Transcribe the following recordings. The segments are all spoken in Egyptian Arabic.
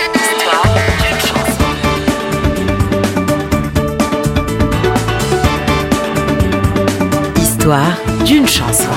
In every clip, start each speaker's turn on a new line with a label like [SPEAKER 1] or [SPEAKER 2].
[SPEAKER 1] Histoire d'une chanson.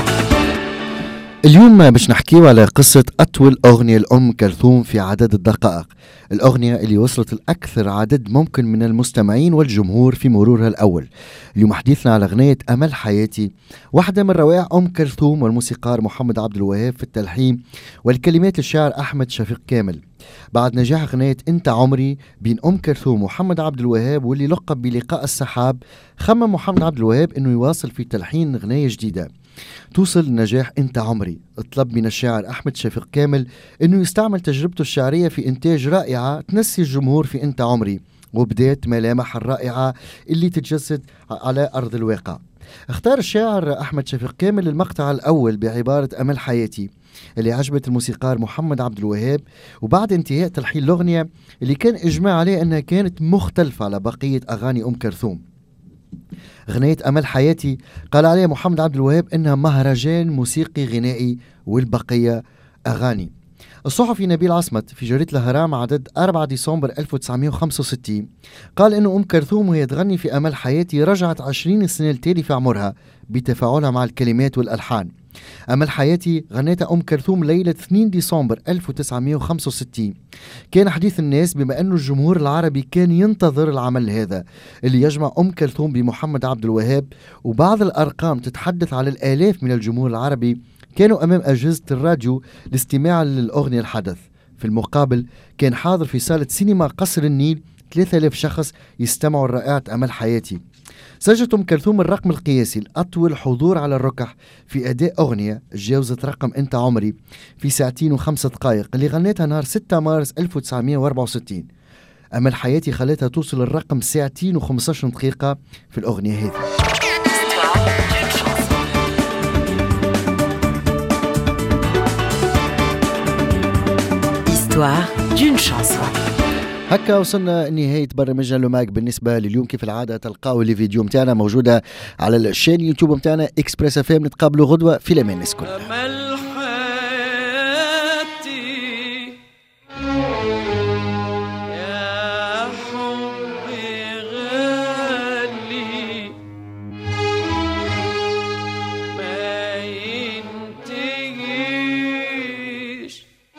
[SPEAKER 2] اليوم باش نحكيو على قصة أطول أغنية لأم كلثوم في عدد الدقائق الأغنية اللي وصلت لأكثر عدد ممكن من المستمعين والجمهور في مرورها الأول اليوم حديثنا على أغنية أمل حياتي واحدة من روائع أم كلثوم والموسيقار محمد عبد الوهاب في التلحين والكلمات الشاعر أحمد شفيق كامل بعد نجاح أغنية أنت عمري بين أم كلثوم ومحمد عبد الوهاب واللي لقب بلقاء السحاب خمم محمد عبد الوهاب أنه يواصل في تلحين أغنية جديدة توصل لنجاح انت عمري طلب من الشاعر احمد شفيق كامل انه يستعمل تجربته الشعريه في انتاج رائعه تنسي الجمهور في انت عمري وبدات ملامح الرائعه اللي تتجسد على ارض الواقع اختار الشاعر احمد شفيق كامل المقطع الاول بعباره امل حياتي اللي عجبت الموسيقار محمد عبد الوهاب وبعد انتهاء تلحين الاغنيه اللي كان اجماع عليه انها كانت مختلفه على بقيه اغاني ام كلثوم غنية أمل حياتي قال عليها محمد عبد الوهاب إنها مهرجان موسيقي غنائي والبقية أغاني الصحفي نبيل عصمت في جريدة الهرام عدد 4 ديسمبر 1965 قال إنه أم كلثوم وهي تغني في أمل حياتي رجعت 20 سنة التالي في عمرها بتفاعلها مع الكلمات والألحان أمل حياتي غنيتها أم كلثوم ليلة 2 ديسمبر 1965 كان حديث الناس بما أنه الجمهور العربي كان ينتظر العمل هذا اللي يجمع أم كلثوم بمحمد عبد الوهاب وبعض الأرقام تتحدث على الآلاف من الجمهور العربي كانوا أمام أجهزة الراديو لاستماع للأغنية الحدث في المقابل كان حاضر في صالة سينما قصر النيل 3000 شخص يستمعوا لرائعة أمل حياتي سجلت أم كلثوم الرقم القياسي الأطول حضور على الركح في أداء أغنية تجاوزت رقم أنت عمري في ساعتين وخمسة دقائق اللي غنيتها نهار 6 مارس 1964 أمل حياتي خلتها توصل الرقم ساعتين و15 دقيقة في الأغنية هذه
[SPEAKER 1] Histoire d'une chanson.
[SPEAKER 2] هكا وصلنا نهاية برنامجنا لوماك بالنسبة لليوم كيف العادة تلقاو الفيديو متاعنا موجودة على الشان يوتيوب متاعنا اكسبريس اف ام نتقابلوا غدوة في الامان الكل
[SPEAKER 3] أمل حياتي يا حبي غالي ما ينتهيش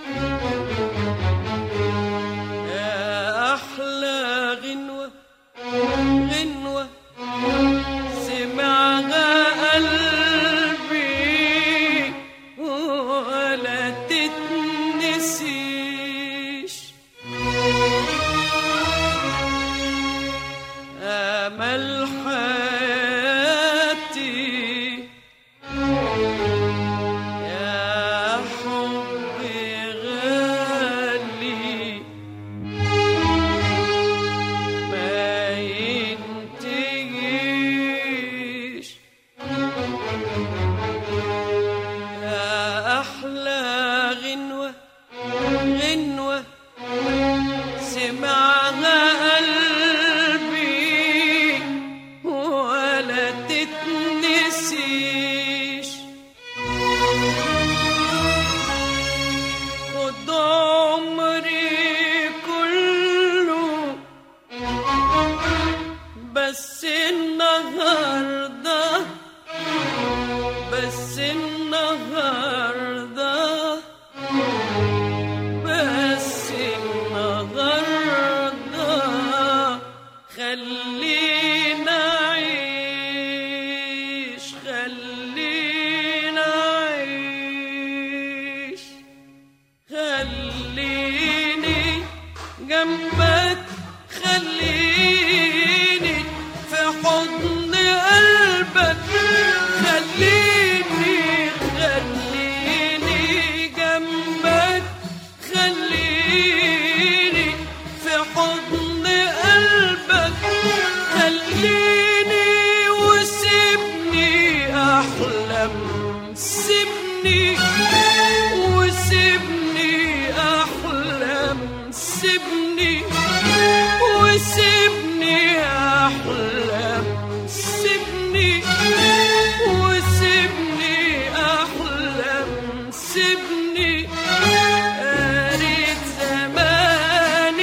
[SPEAKER 3] يا أحلى غنوة غنوة سمعها قلبي ولا تتنسيش أمل حياتي يا حبي غالي ما ينتهيش يا أحلى غنوة غنوة سمعها قلبي ولا تتنسيش خد عمري كله بس النهارده بس النهارده بس النهارده خلينا عيش خلينا عيش خليني جنبك خليني في حضن قلبك خليني خليني جنبك خليني في حضن قلبك خليني وسيبني احلم سيبني وسيبني احلم سيبني وسيبني احلم سيبني وسيبني احلم سيبني قريت زمان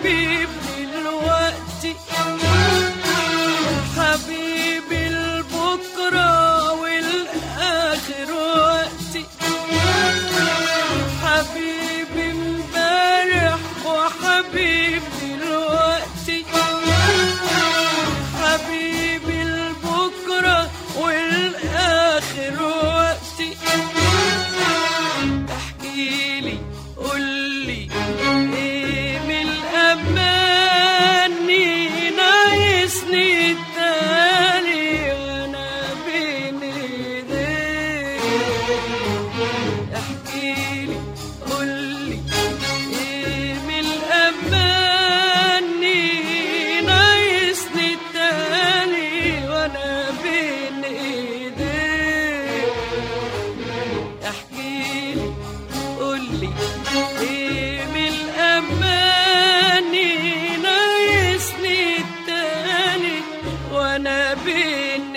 [SPEAKER 3] حبيبي دلوقتي حبيبي البكرة والآخر وقتي حبيبي امبارح وحبيبي دلوقتي حبيبي البكرة والآخر وقتي احكيلي قولي ايه من الأماني نايسني التاني وانا بين ايديك احكيلي قولي ايه من الأماني نايسني التاني وانا بين ايديك احكيلي قولي ايه من الاماني نايسني التاني وانا بين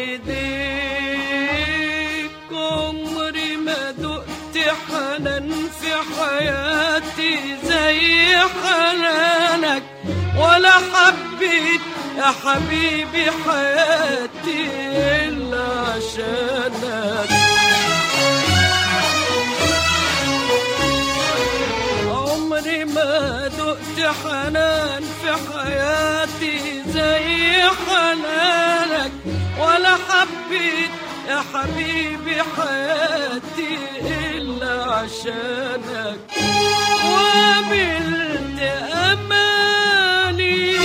[SPEAKER 3] ايديك عمري ما دقت حنان في حياتي زي حنانك ولا حبيت يا حبيبي حياتي الا عشانك عمري ما دقت حنان في حياتي زي حنانك ولا حبيت يا حبيبي حياتي إلا عشانك وقابلت أماني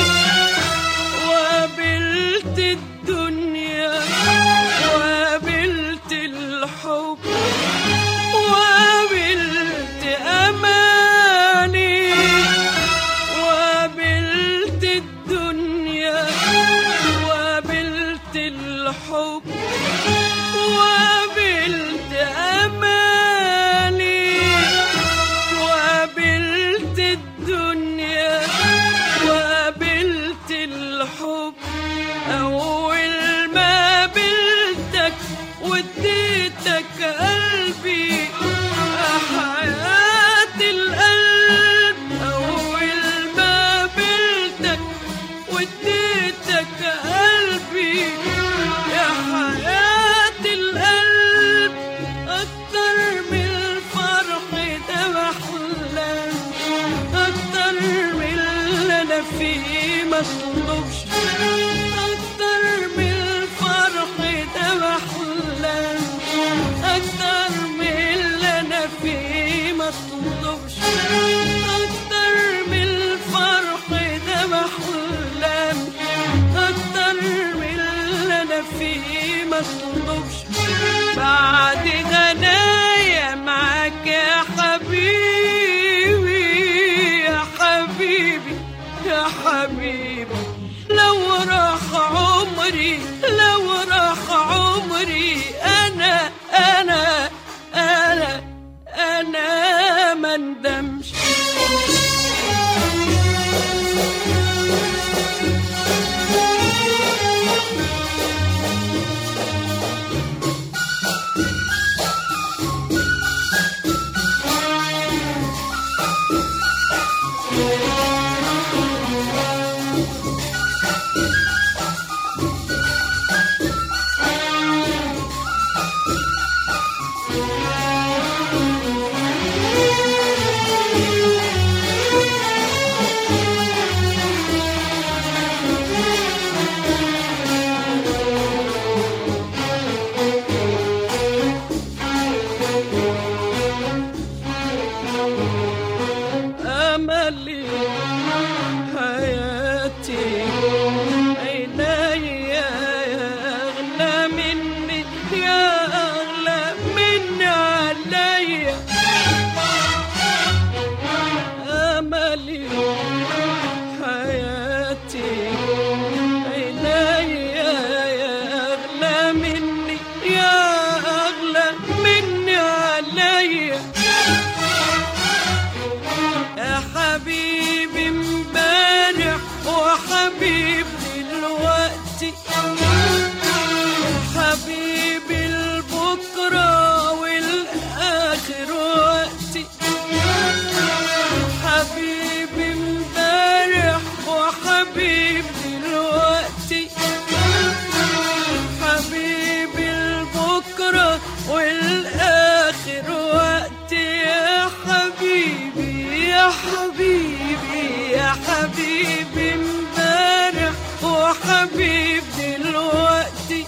[SPEAKER 3] وقابلت الدنيا وقابلت الحب وقابلت أماني وقابلت الدنيا وقابلت الحب وقابلت أماني وقابلت الدنيا وقابلت الحب أول ما قابلتك وديتك قلبي حياة القلب أول ما قابلتك وديتك قلبي يا حياة القلب أكتر من الفرح ده بحلم أكتر من اللي أنا فيه مطلوبش أكتر من الفرح ده بحلم أكتر من اللي أنا فيه مطلوبش أكتر من الفرح ده بحلم أكتر من اللي أنا فيه مطلوبش بعد غنايا معاك يا حبيبي يا حبيبي يا حبيبي لو راح عمري لو راح عمري أنا أنا أنا أنا ما ندمش أملي حياتي عيني يا أغلى مني يا أغلى مني عليا أملي حياتي عيني يا أغلى مني يا أغلى مني عليا يا حبيبي حبيبي يا حبيبي امبارح وحبيب دلوقتي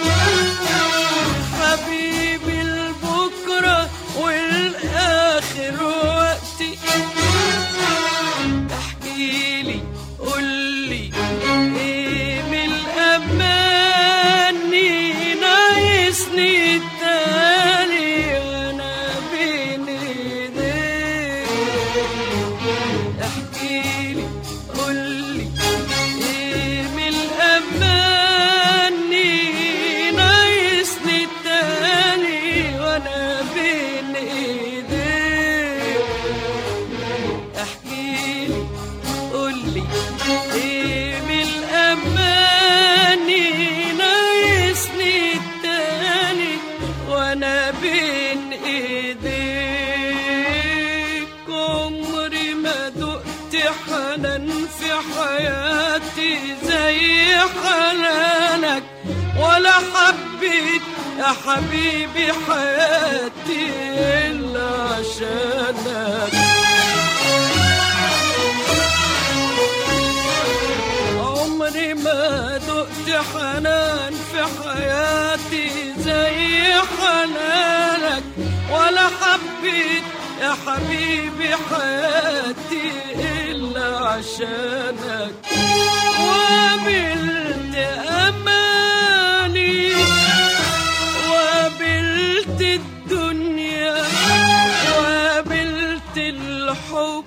[SPEAKER 3] حبيبي البكرة والآخر وقتي احكيلي قولي ايه من الأماني ناقصني التاني وانا بين ايديك احكيلي قولي ايه من الأماني ناقصني التاني وانا بين ايديك احكيلي قولي ايه من الاماني ناقصني التاني وانا بين ايديك عمري ما دقت حنان في حياتي زي حنانك ولا حبيت يا حبيبي حياتي الا عشانك عمري ما دقت حنان في حياتي زي حنانك ولا حبيت يا حبيبي حياتي إلا عشانك وقابلت أماني وقابلت الدنيا وقابلت الحب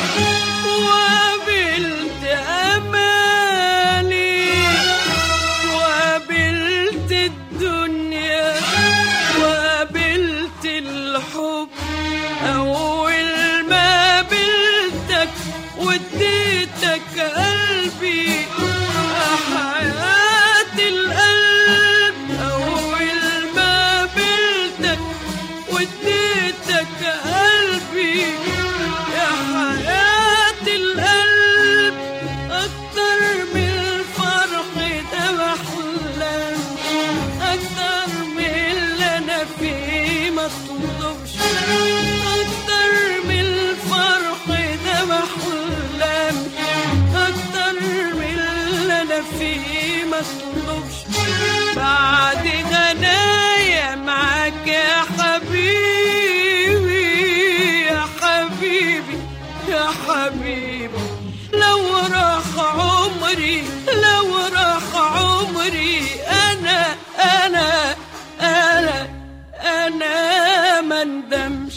[SPEAKER 3] وقابلت أماني وقابلت الدنيا وقابلت الحب أول ما قابلتك وديتك قلبي حياة القلب أول ما قابلتك وديتك قلبي يا حياة القلب أكتر من الفرح ده بحلم أكتر من اللي أنا فيه مطلوبش أكتر من الفرح ده بحلم أكتر من اللي أنا فيه مطلوبش بعد غنايا معاك يا حبيبي يا حبيبي يا حبيبي لو راح عمري لو راح عمري انا انا انا انا ما ندمش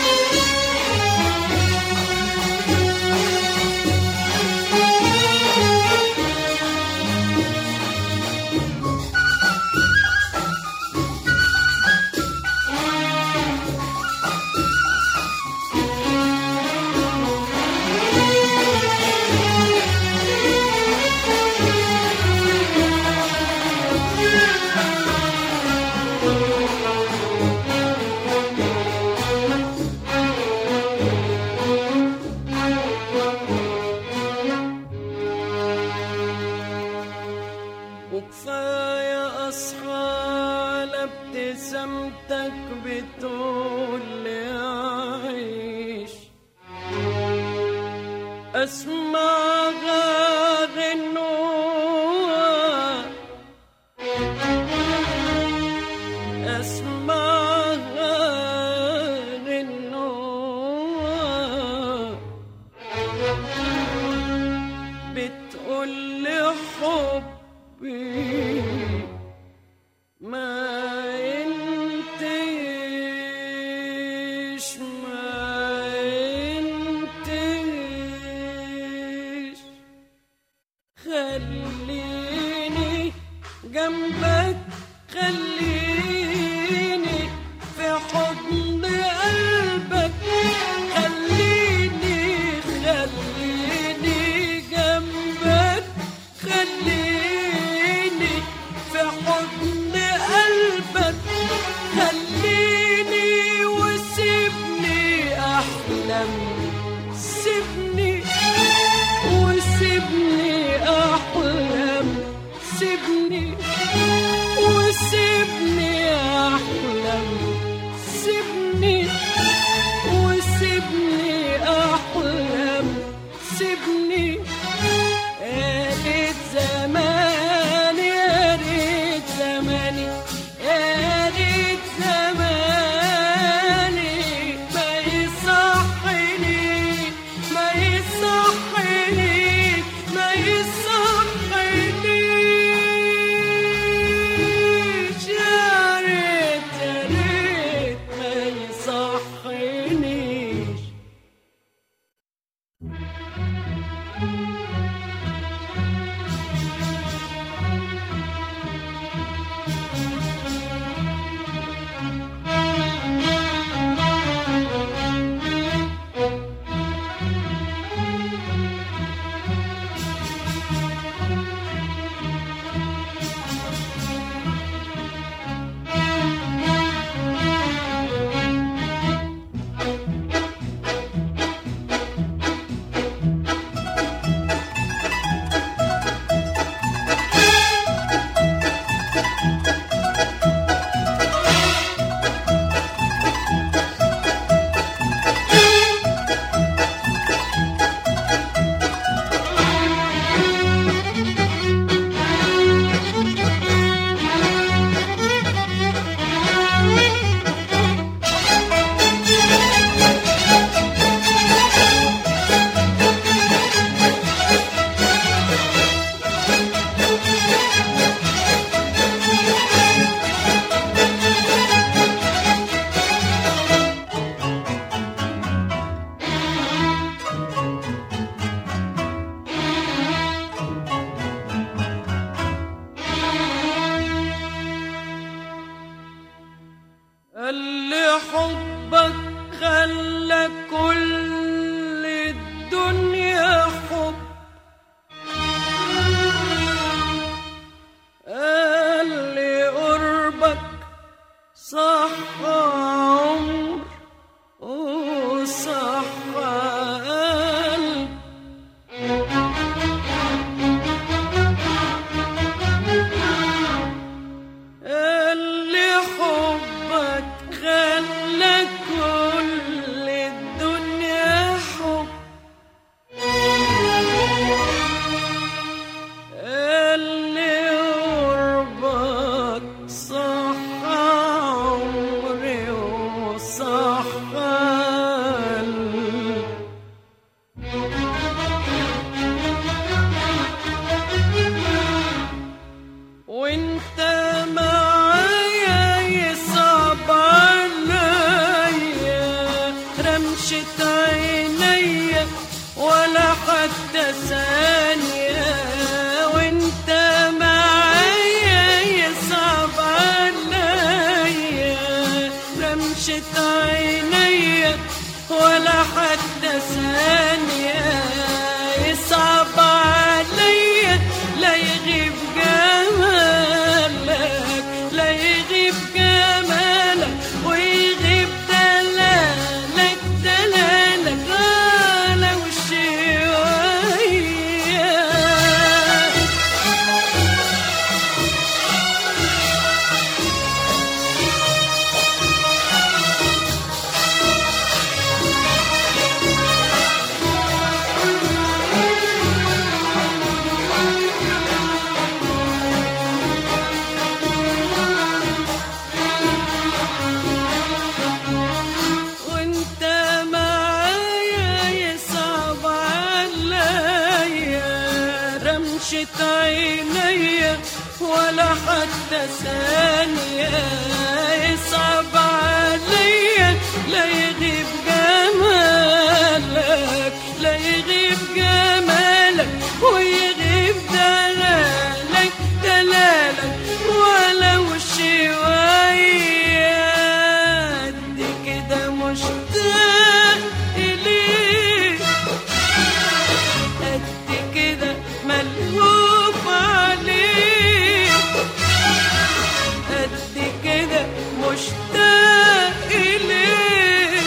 [SPEAKER 3] وكفاية أصحى على ابتسامتك بتقول لي عيش أسمع غنوة أسمع غنوة بتقول لي حبي ما انتش ما انتش خليني جنبك خليني في حضن قلبك خليني خليني جنبك خليني في حضن قلبك خليني وسيبني احلم سيبني وسيبني احلم سيبني وسيبني اللي حبك خلى كل الدنيا حب اللي قربك صح عمر وصح قلب اللي حبك خلى كل الدنيا حب اللي قربك صح عمري وصح قلبي وانت معايا يصعب عليا رمشة عينيا ولا حتى ثانية وانت معايا يصعب عليا رمشة عينيا ولا حتى ثانية يصعب عليا لا يغيب جمالك لا يغيب جمالك ويغيب دلالك دلالك على وشوية وانت معايا يصعب عليا رمشة عينيا ولا حتى ثانية يصعب عليا لا يغيب جمالك لا يغيب جمالك ويغيب دلالك دلالك ولو شوية قد كده مشتاق إليك قد كده ملهوف عليك قد كده مشتاق إليك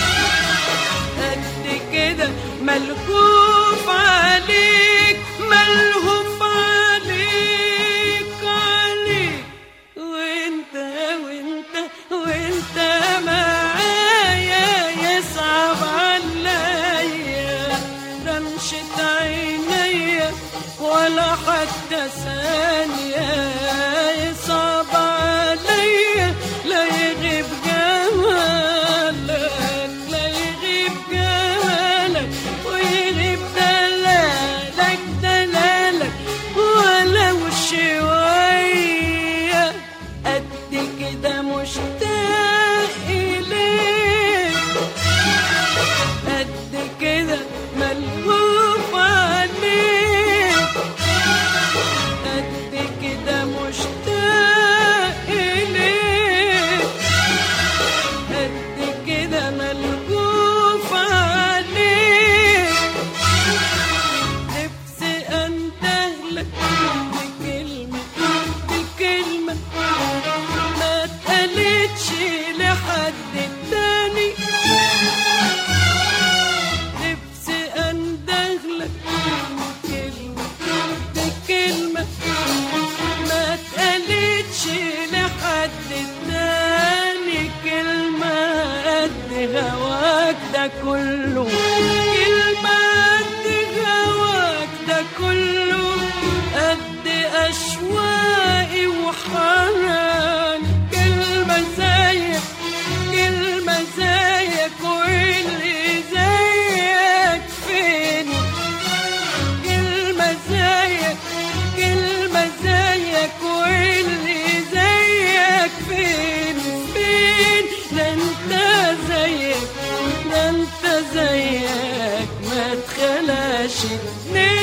[SPEAKER 3] قد كده ملهوف عليك ملهوف عليك عليك وانت وانت وانت معايا يصعب عليا رمشة عينيا ولا حتى ثانية يصعب عليا لا يغيب جمالك لا يغيب جمالك ويغيب دلالك دلالك ولو شوية قد كده مشتاق إليك قد كده ملهوف نشدني